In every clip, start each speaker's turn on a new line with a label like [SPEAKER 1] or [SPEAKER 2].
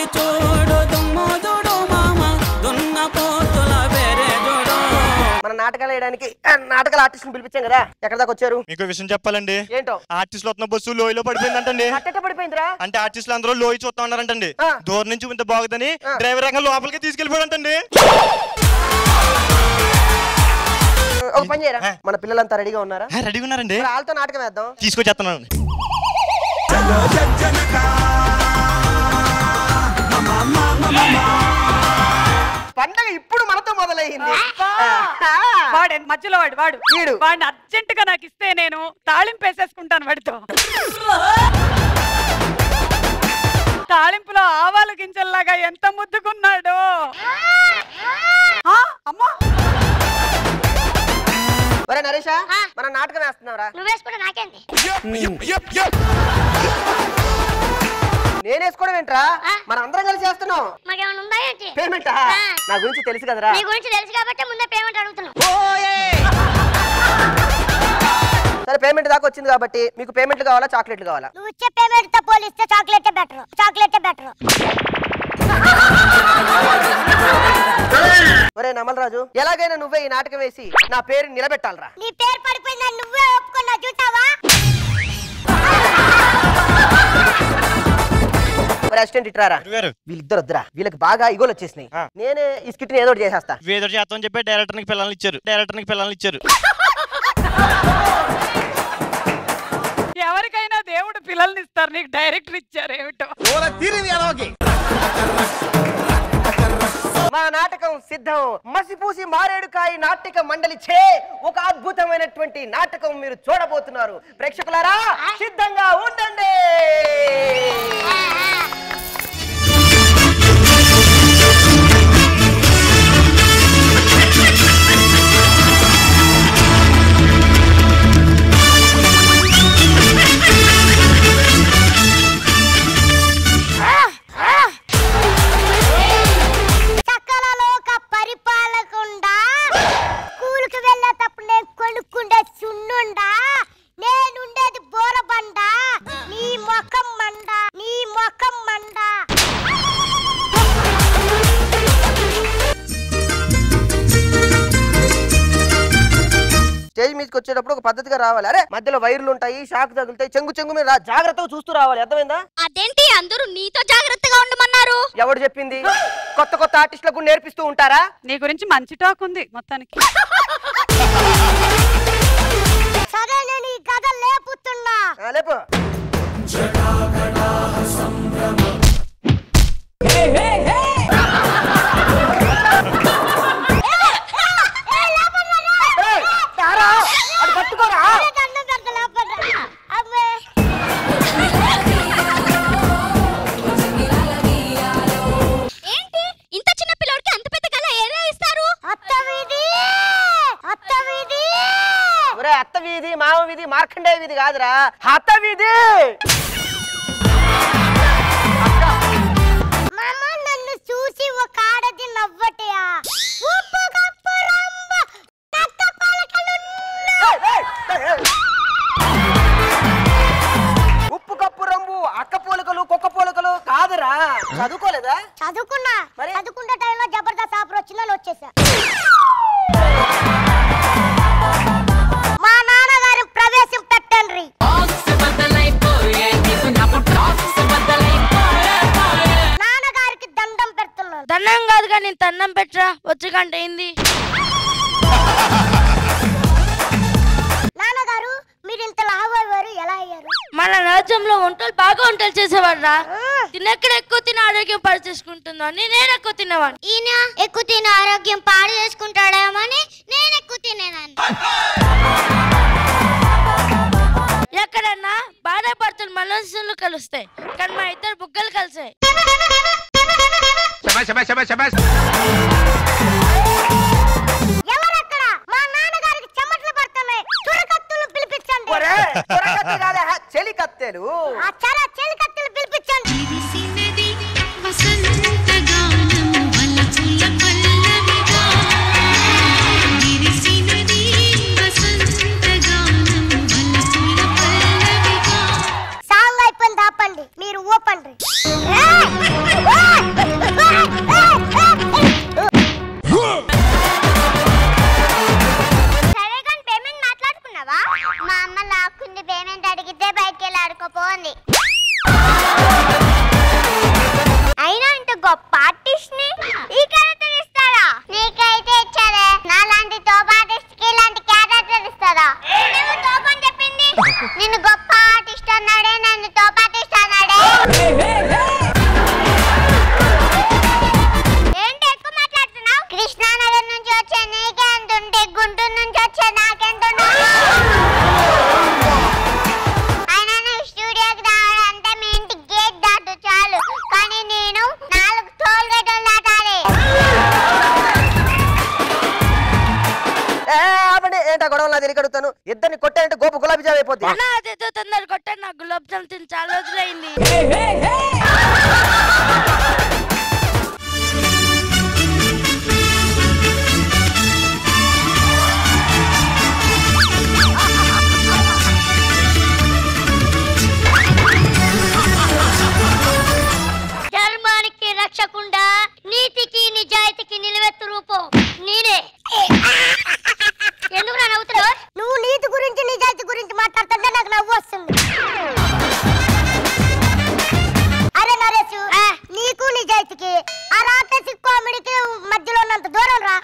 [SPEAKER 1] చూడు దుమ్ము చూడు మామ దున్న పోతుల వేరే చూడు
[SPEAKER 2] మన నాటకాలు వేయడానికి ఆ, నాటకాల ఆర్టిస్ట్ పిలిపించాం కదా ఎక్కడ దాకా వచ్చారు
[SPEAKER 3] మీకు విషయం చెప్పాలండి
[SPEAKER 2] ఏంటో
[SPEAKER 3] ఆర్టిస్టులు వస్తున్న బస్సు లోయలో పడిపోయిందంటండి
[SPEAKER 2] అట్టెట్ట పడిపోయిందిరా
[SPEAKER 3] అంటే ఆర్టిస్టులు అందరూ లోయ చూస్తా ఉన్నారంటండి
[SPEAKER 2] ఆ.
[SPEAKER 3] దూరం నుంచి ఇంత బాగుందని
[SPEAKER 2] ఆ.
[SPEAKER 3] డ్రైవర్ రంగం లోపలికి తీసుకెళ్ళిపోయాడంటండి
[SPEAKER 2] ఒక పని చేయరా
[SPEAKER 3] ఆ.
[SPEAKER 2] మన పిల్లలంతా రెడీగా ఉన్నారా
[SPEAKER 3] ఆ, రెడీగా ఉన్నారండి
[SPEAKER 2] మరి వాళ్ళతో నాటకం వేద్దాం
[SPEAKER 3] తీసుకొచ్చేస్తున్నాను
[SPEAKER 2] పండగ ఇప్పుడు మనతో మొదలైంది
[SPEAKER 4] వాడు ఎంత- మధ్యలో వాడు వాడు
[SPEAKER 2] వీడు.
[SPEAKER 4] వాడిని అర్జెంట్ గా నాకు ఇస్తే నేను తాళింపు వేసేసుకుంటాను వాడితో తాళింపులో ఆవాలు గింజల్లాగా ఎంత ముద్దుకున్నాడు ఆ, అమ్మా
[SPEAKER 2] ఒరే నరేషా మనం నాటకం వేస్తున్నావురా
[SPEAKER 5] నువ్వు వేసుకుంటే నాకేంటి
[SPEAKER 2] నేను వేసుకోవడం ఏంట్రా
[SPEAKER 5] ఆ.
[SPEAKER 2] మనం అందరం కలిసి చేస్తున్నాం
[SPEAKER 5] మాకేమైనా ఉందా ఏంటి
[SPEAKER 2] పేమెంట్
[SPEAKER 5] ఆ.
[SPEAKER 2] నా గురించి తెలుసు కదరా
[SPEAKER 5] నీ గురించి తెలుసు కాబట్టి ముందే పేమెంట్ అడుగుతున్నావు
[SPEAKER 2] సరే పేమెంట్ దాకా వచ్చింది కాబట్టి మీకు పేమెంట్లు కావాలా చాక్లెట్లు కావాలా
[SPEAKER 5] నువ్వు ఇచ్చే పేమెంట్ తో పోలిస్తే చాక్లెట్ బెటర్ చాక్లెట్ బెటర్
[SPEAKER 2] ఒరే నమలరాజు ఎలాగైనా నువ్వే ఈ నాటకం వేసి నా పేరు నిలబెట్టాలరా
[SPEAKER 5] నీ పేరు పడిపోయిందని నువ్వే ఒప్పుకున్నా చూసావా
[SPEAKER 2] ఒరే అసిస్టెంట్ ఇట్రారా
[SPEAKER 3] గారు
[SPEAKER 2] వీళ్ళిద్దరు వద్దురా వీళ్ళకి బాగా ఇగోలు వచ్చేసినాయి
[SPEAKER 3] ఆ.
[SPEAKER 2] నేనే ఈ స్కిట్ ని ఏదో ఒకటి చేసేస్తా
[SPEAKER 3] వేదర్ చేద్దాం అని చెప్పి డైరెక్టర్ కి పిల్లల్ని ఇచ్చారు డైరెక్టర్ కి పిల్లల్ని ఇచ్చారు
[SPEAKER 4] ఎవరికైనా దేవుడు పిల్లల్ని ఇస్తారు నీకు డైరెక్టర్ ఇచ్చారు ఏమిటో
[SPEAKER 2] మా నాటకం సిద్ధం మసిపూసి మారేడుకాయ నాటక మండలి చే ఒక అద్భుతమైనటువంటి నాటకం మీరు చూడబోతున్నారు ప్రేక్షకులారా సిద్ధంగా ఉండండి
[SPEAKER 5] చక్కలలో ఒక పరిపాలకుండా స్కూల్కి వెళ్ళేటప్పుడు నేను కొనుక్కుండే సున్నుండా నేనుండేది బోరబండ నీ మొఖం మండ నీ మొఖం మండ
[SPEAKER 2] స్టేజ్ మీదకి వచ్చేటప్పుడు ఒక పద్ధతిగా రావాలి అరే మధ్యలో వైర్లు ఉంటాయి షాక్ తగులుతాయి చెంగు చెంగు మీద రా- జాగ్రత్తగా చూస్తూ రావాలి అర్థమైందా
[SPEAKER 5] అదేంటి అందరూ నీతో జాగ్రత్తగా ఉండమన్నారు
[SPEAKER 2] ఎవడు చెప్పింది కొత్త కొత్త ఆర్టిస్టులకు నేర్పిస్తూ ఉంటారా
[SPEAKER 4] నీ గురించి మంచి టాక్ ఉంది మొత్తానికి
[SPEAKER 5] సరే నేను ఈ కథ లేపుతున్నా
[SPEAKER 2] ఆ, లేపు ఏయ్, తారా, అటు పట్టుకోరా
[SPEAKER 5] దండం పెడతా లేపండ్రా. అమ్మే ఏంటి ఇంత చిన్న పిల్లోడికి అంత పెద్ద కళ ఎలా ఇస్తారు అత్త వీధి అత్త వీధి
[SPEAKER 2] ఒరే అత్త వీధి మామ వీధి మార్కండేయ వీధి కాదురా హత వీధి
[SPEAKER 5] మామ నన్ను చూసి ఒక ఆడది నవ్వటయా ఉప్పు కప్పు రంబ తక్క పలకలున్న
[SPEAKER 2] ఏయ్, ఏయ్, ఏయ్, ఏయ్. ఉప్పు కప్పు రంబు అక్క పోలికలు కుక్క పోలికలు కాదురా చదువుకోలేదా
[SPEAKER 5] చదువుకున్నా
[SPEAKER 2] మరి?
[SPEAKER 5] చదువుకున్న టైంలో జబర్దస్త్ ఆఫర్ వచ్చిందని వచ్చేసా మా నాన్నగారు ప్రవేశం పెట్టండి నాన్నగారికి దండం పెడుతున్నాను
[SPEAKER 6] దండం కాదు కానీ నేను తన్నం పెట్టరా వచ్చి గంట అయింది
[SPEAKER 5] నాన్నగారు మీరు ఇంత లావు అయ్యారు ఎలా అయ్యారు
[SPEAKER 6] మన రాజ్యంలో వంటలు బాగా వంటలు చేసేవాడ్రా తినెక్కడ ఎక్కువ తిని ఆరోగ్యం పాడు చేసుకుంటుందని నేను ఎక్కువ తినేవాడిని
[SPEAKER 5] ఈయన ఎక్కువ తిని ఆరోగ్యం పాడు చేసుకుంటాడేమని నేను ఎక్కువ తినేదాన్ని
[SPEAKER 6] ఎక్కడన్నా భార్య భర్తలు మనసులు కలుస్తాయి కానీ మా ఇద్దరు బుగ్గలు కలిసాయి
[SPEAKER 5] ఎవరక్కడ మా నాన్నగారికి చెమటలు పడుతున్నాయి చురకత్తులు పిలిపించండి
[SPEAKER 2] ఒరే త్వరగతి కాదే, హ, చెలి కత్తెలు
[SPEAKER 5] ఆ చర చెలికత్తులు పిలిపించండి
[SPEAKER 7] విరిసినది వసంతగానం వలపుల పల్లవిగా విరిసినది వసంతగానం వలపుల పల్లవిగా
[SPEAKER 5] సాంగ్ అయిపోయింది ఆపండి మీరు ఊపండి ఏయ్! ఓయ్! ఆడుకోపోంది అయినా ఇంత గొప్ప ఆర్టిస్ట్ ని ఈ క్యారెక్టర్ ఇస్తారా నీకైతే ఇచ్చారే నాలాంటి తోపు ఆర్టిస్ట్ కి ఇలాంటి క్యారెక్టర్ ఇస్తారా నువ్వు తోపు అని చెప్పింది నిన్ను గొప్ప ఆర్టిస్ట్ అన్నాడే నన్ను తోపు ఆర్టిస్ట్ అన్నాడే ఏంటి ఎక్కువ మాట్లాడుతున్నావు కృష్ణానగర్ నుంచి వచ్చే నీకే ఎంత ఉంటే గుంటూరు నుంచి వచ్చే నాకెంత ఉండాలి? అయినా నువ్వు స్టూడియోకి రావాలంటే మీ ఇంటి గేట్ దాటు చాలు కానీ నేను నాలుగు టోల్ గేట్లు దాటాలి
[SPEAKER 2] ఏ, ఆపండి ఏంటా గొడవ నా తెలియ కడుగుతాను ఇద్దరిని కొట్టానంటే గోపు గులాబీ జామ్ అయిపోద్ది
[SPEAKER 6] అన్న అదేదో తొందర కొట్టాను నాకు గులాబ్ జామ్ తిని చాలా రోజులైంది
[SPEAKER 5] ధర్మానికి రక్షకుండా నీతికి నిజాయితీకి నిలవెత్తు రూపం నేనే ఎందుకు నా నవ్వుతున్నావు నువ్వు నీతి గురించి నిజాయితీ గురించి మాట్లాడుతుంటే నాకు నవ్వు వస్తుంది అరే నరేష్ నీకు నిజాయితీకి ఆ రాక్షసి కామెడీకి మధ్యలో ఉన్నంత దూరం రా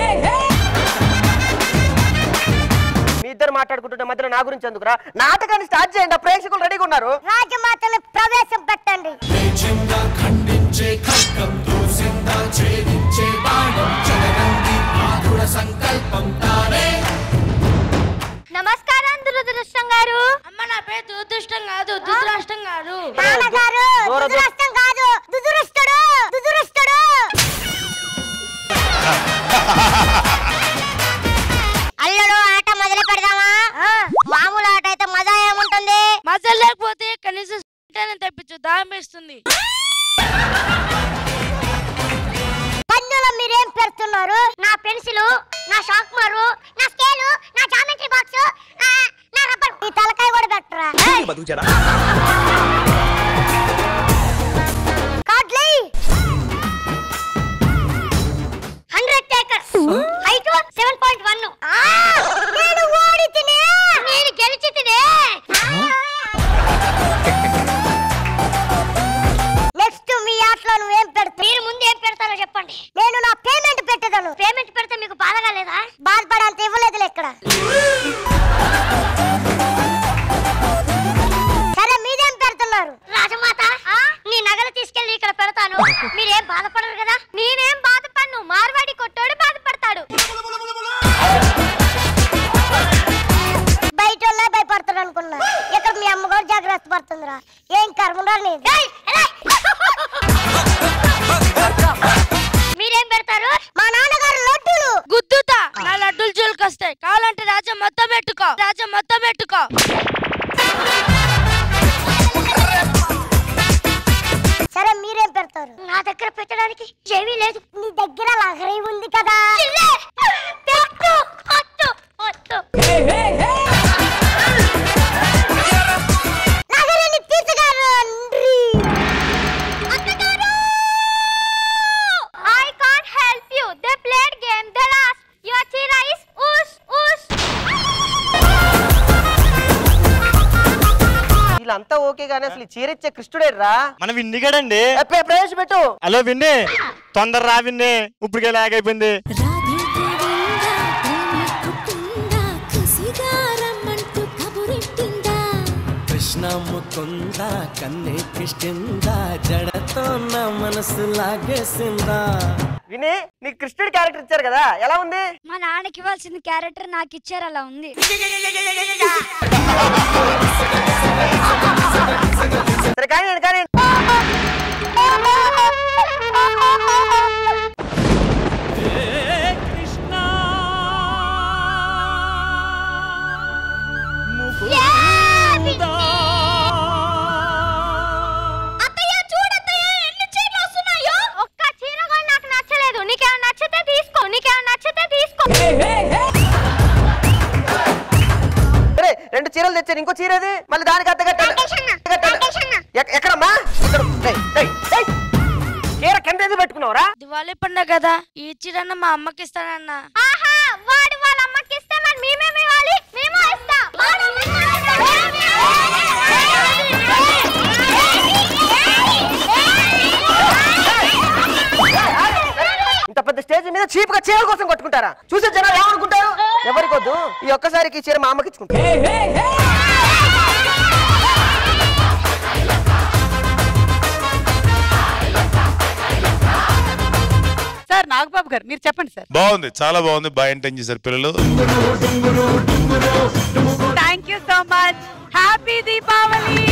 [SPEAKER 2] మీ ఇద్దరు మాట్లాడుకుంటుంటే మధ్యలో నా గురించి ఎందుకురా నాటకాన్ని స్టార్ట్ చేయండి ఆ ప్రేక్షకులు రెడీగా ఉన్నారు
[SPEAKER 5] రాజమాతను ప్రవేశం పెట్టండి నమస్కారం దురదృష్టం గారు
[SPEAKER 6] అమ్మ నా పేరు దురదృష్టం కాదు దురదృష్టం కాదు
[SPEAKER 5] నాన్నగారు
[SPEAKER 2] దూర-
[SPEAKER 5] దురదృష్టం కాదు దుదురుస్తుడు దుదురుస్తుడు అల్లుడు ఆట మొదలు పెడదామా మామూలు ఆట అయితే మజా ఏముంటుంది
[SPEAKER 6] మజా లేకపోతే కనీసం స్వీట్ తెప్పించు దాహం వేస్తుంది
[SPEAKER 5] పందులో మీరేం పెడుతున్నారు నా పెన్సిల్ నా షాక్ మారు నా స్కేలు నా జామెట్రీ బాక్స్ నా రబ్బర్ ఈ తలకాయ కూడా పెట్టరా కార్డ్లీ hundred takers height seven point one నేను ఓడి తినే నేను గెలిచి తినే నెక్స్ట్ మీ ఆటలో నువ్వేం పెడతావు మీరు ముందు ఏం పెడతారో చెప్పండి నేను నా పేమెంట్ పెట్టేదాను పేమెంట్ పెడితే మీకు బాధగా లేదా బాధపడంత ఇవ్వలేదులే ఇక్కడ సరే మీరేం పెడుతున్నారు రాజమాత నీ నగలు తీసుకెళ్లి ఇక్కడ పెడతాను మీరేం బాధపడరు కదా నేనేం బాధపడను మార్వాడి కొట్టోడు బాధపడతాడు బయట వాళ్ళే భయపడతాడు అనుకున్నా ఇక్కడ మీ అమ్మ కూడా జాగ్రత్త పడుతుందిరా ఏం కర్మరా నీది మీరేం పెడతారు మా నాన్నగారు లడ్డూలు
[SPEAKER 6] గుద్దుతా నా లడ్డూలు జోలికొస్తాయి కావాలంటే రాజా మొత్తం పెట్టుకో రాజా మొత్తం పెట్టుకో
[SPEAKER 5] సరే మీరేం పెడతారు నా దగ్గర పెట్టడానికి ఏమీ లేదు నీ దగ్గర లహరి ఉంది కదా పెట్టు వద్దు వద్దు లహరిని తీసుకురండి అత్తగారు I can't help you. They played game. They lost. Your chira is oosh oosh.
[SPEAKER 2] వీళ్ళంతా ఓకే కానీ అసలు ఈ చీరిచ్చే కృష్ణుడే రా
[SPEAKER 3] మన విన్నిగాడండి
[SPEAKER 2] ప్రవేశపెట్టు
[SPEAKER 3] హలో విన్ని తొందర రా విన్ని ఇప్పటికే లాగ్ అయిపోయింది
[SPEAKER 1] కృష్ణ ముకుంద కన్నే కృష్ణింద జడతో నా మనసు లాగేసిందా
[SPEAKER 2] విని నీకు కృష్ణుడి క్యారెక్టర్ ఇచ్చారు కదా ఎలా ఉంది
[SPEAKER 5] మా నాన్నకి ఇవ్వాల్సిన క్యారెక్టర్ నాకు ఇచ్చారు అలా ఉంది
[SPEAKER 2] సరే కానీ కానీ
[SPEAKER 5] అత్తయ్య చూడత్తయ్య ఎన్ని చీరలు వస్తున్నాయో ఒక్క చీర కూడా నాకు నచ్చలేదు నీకేమైనా నచ్చితే తీసుకో నీకేమైనా నచ్చితే తీసుకో
[SPEAKER 2] సరే రెండు చీరలు తెచ్చారు ఇంకో చీర ఏది మళ్ళీ దానికి అత్త కట్టాలి
[SPEAKER 5] రాకేష్
[SPEAKER 2] కట్టాలి. ఎక్- ఎక్కడమ్మా ఇక్కడ డేయ్, డేయ్, డేయ్. చీర కింద ఏది పెట్టుకున్నావురా
[SPEAKER 6] దివాళీ పండుగ కదా ఈ చీరన్న మా అమ్మకి ఇస్తానన్నా
[SPEAKER 5] ఆహా వాడు వాళ్ళ అమ్మకి ఇస్తే మరి మేమేమి ఇవ్వాలి మేము ఇస్తాం వాడు అమ్మకి ఇస్తాం.
[SPEAKER 2] మీద చీప్ గా చీర కోసం కొట్టుకుంటారా చూసే జనాలు ఏమనుకుంటారు ఎవరికొద్దు ఈ ఒక్కసారికి ఈ చీర మా అమ్మకి ఇచ్చుకుంటా
[SPEAKER 4] సార్ నాగబాబు గారు మీరు చెప్పండి సార్
[SPEAKER 8] బాగుంది చాలా బాగుంది బాగా ఎంటైన్ చేశారు పిల్లలు
[SPEAKER 4] thank you so much happy Deepavali